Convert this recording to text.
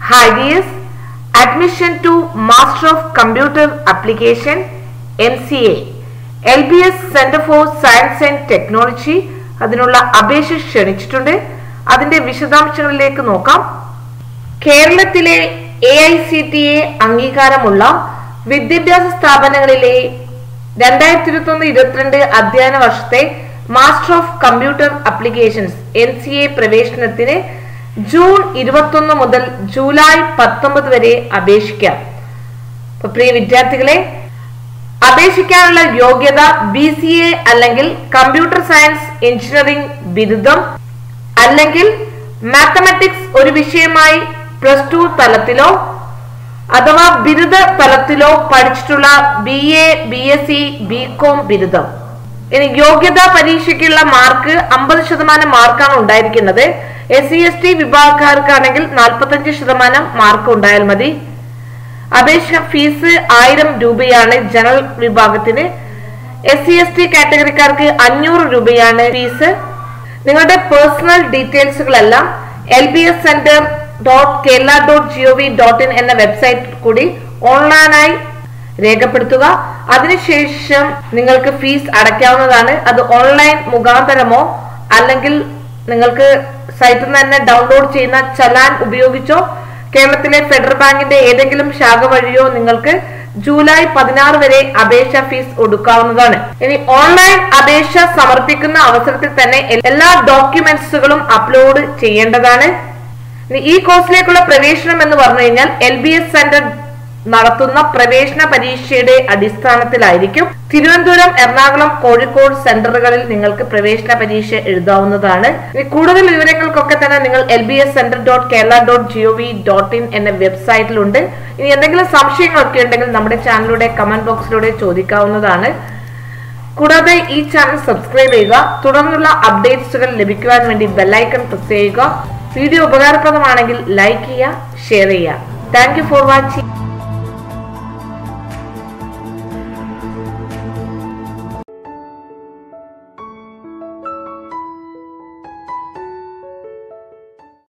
Hi dears, admission to Master of Computer Application MCA LBS Center for Science and Technology അതിനുള്ള അപേക്ഷ ക്ഷണിച്ചിട്ടുണ്ട് അതിന്റെ വിശദാംശങ്ങളിലേക്ക് നോക്കാം കേരളത്തിലെ A I C T E അംഗീകാരമുള്ള വിദ്യാഭ്യാസ സ്ഥാപനങ്ങളിലെ രണ്ടായിരത്തി ഇരുപത്തി ഒന്ന് ഇരുപത്തിരണ്ട് അധ്യയന വർഷത്തെ master of computer applications M C A പ്രവേശനത്തിന് ജൂൺ ഇരുപത്തൊന്ന് മുതൽ ജൂലൈ പത്തൊമ്പത് വരെ അപേക്ഷിക്കാം അപ്പൊ പ്രിയ വിദ്യാർത്ഥികളെ അപേക്ഷിക്കാനുള്ള യോഗ്യത ബി സി എ അല്ലെങ്കിൽ കമ്പ്യൂട്ടർ സയൻസ് എഞ്ചിനീയറിംഗ് ബിരുദം അല്ലെങ്കിൽ മാത്തമാറ്റിക്സ് ഒരു വിഷയമായി പ്ലസ് ടു തലത്തിലോ അഥവാ ബിരുദ തലത്തിലോ പഠിച്ചിട്ടുള്ള B A B S C B com ബിരുദം ഇനി യോഗ്യതാ പരീക്ഷയ്ക്കുള്ള മാർക്ക് അമ്പത് ശതമാനം മാർക്കാണ് ഉണ്ടായിരിക്കുന്നത് എസ് സി എസ് ടി വിഭാഗക്കാർക്കാണെങ്കിൽ നാൽപ്പത്തഞ്ച് ശതമാനം മാർക്ക് ഉണ്ടായാൽ മതി അപേക്ഷ ഫീസ് ആയിരം രൂപയാണ് ജനറൽ വിഭാഗത്തിന് എസ് സി എസ് ടി കാറ്റഗറിക്കാർക്ക് അഞ്ഞൂറ് രൂപയാണ് ഫീസ് നിങ്ങളുടെ പേഴ്സണൽ ഡീറ്റെയിൽസുകളെല്ലാം L B S centre dot Kerala dot G O V dot in എന്ന വെബ്സൈറ്റിൽ കൂടി ഓൺലൈനായി രേഖപ്പെടുത്തുക അതിനുശേഷം നിങ്ങൾക്ക് ഫീസ് അടയ്ക്കാവുന്നതാണ് അത് ഓൺലൈൻ മുഖാന്തരമോ അല്ലെങ്കിൽ നിങ്ങൾക്ക് സൈറ്റിൽ നിന്ന് തന്നെ ഡൗൺലോഡ് ചെയ്യുന്ന ചലാൻ ഉപയോഗിച്ചോ കേരളത്തിലെ ഫെഡറൽ ബാങ്കിന്റെ ഏതെങ്കിലും ശാഖ വഴിയോ നിങ്ങൾക്ക് ജൂലൈ പതിനാറ് വരെ അപേക്ഷ ഫീസ് ഒടുക്കാവുന്നതാണ് ഇനി ഓൺലൈൻ അപേക്ഷ സമർപ്പിക്കുന്ന അവസരത്തിൽ തന്നെ എല്ലാ ഡോക്യുമെന്റ്സുകളും അപ്ലോഡ് ചെയ്യേണ്ടതാണ് ഇനി ഈ കോഴ്സിലേക്കുള്ള പ്രവേശനം എന്ന് പറഞ്ഞു കഴിഞ്ഞാൽ എൽ ബി എസ് സെന്റർ നടത്തുന്ന പ്രവേശന പരീക്ഷയുടെ അടിസ്ഥാനത്തിലായിരിക്കും തിരുവനന്തപുരം എറണാകുളം കോഴിക്കോട് സെന്ററുകളിൽ നിങ്ങൾക്ക് പ്രവേശന പരീക്ഷ എഴുതാവുന്നതാണ് ഇനി കൂടുതൽ വിവരങ്ങൾക്കൊക്കെ തന്നെ നിങ്ങൾ L B S centre dot Kerala dot G O V dot in എന്ന വെബ്സൈറ്റിലുണ്ട് ഇനി എന്തെങ്കിലും സംശയങ്ങളൊക്കെ ഉണ്ടെങ്കിൽ നമ്മുടെ ചാനലിലൂടെ കമന്റ് ബോക്സിലൂടെ ചോദിക്കാവുന്നതാണ് കൂടാതെ ഈ ചാനൽ സബ്സ്ക്രൈബ് ചെയ്യുക തുടർന്നുള്ള അപ്ഡേറ്റ്സുകൾ ലഭിക്കുവാൻ വേണ്ടി ബെല്ലൈക്കൺ പ്രസ് ചെയ്യുക വീഡിയോ ഉപകാരപ്രദമാണെങ്കിൽ ലൈക്ക് ചെയ്യുക ഷെയർ ചെയ്യുക താങ്ക് യു ഫോർ വാച്ചിങ്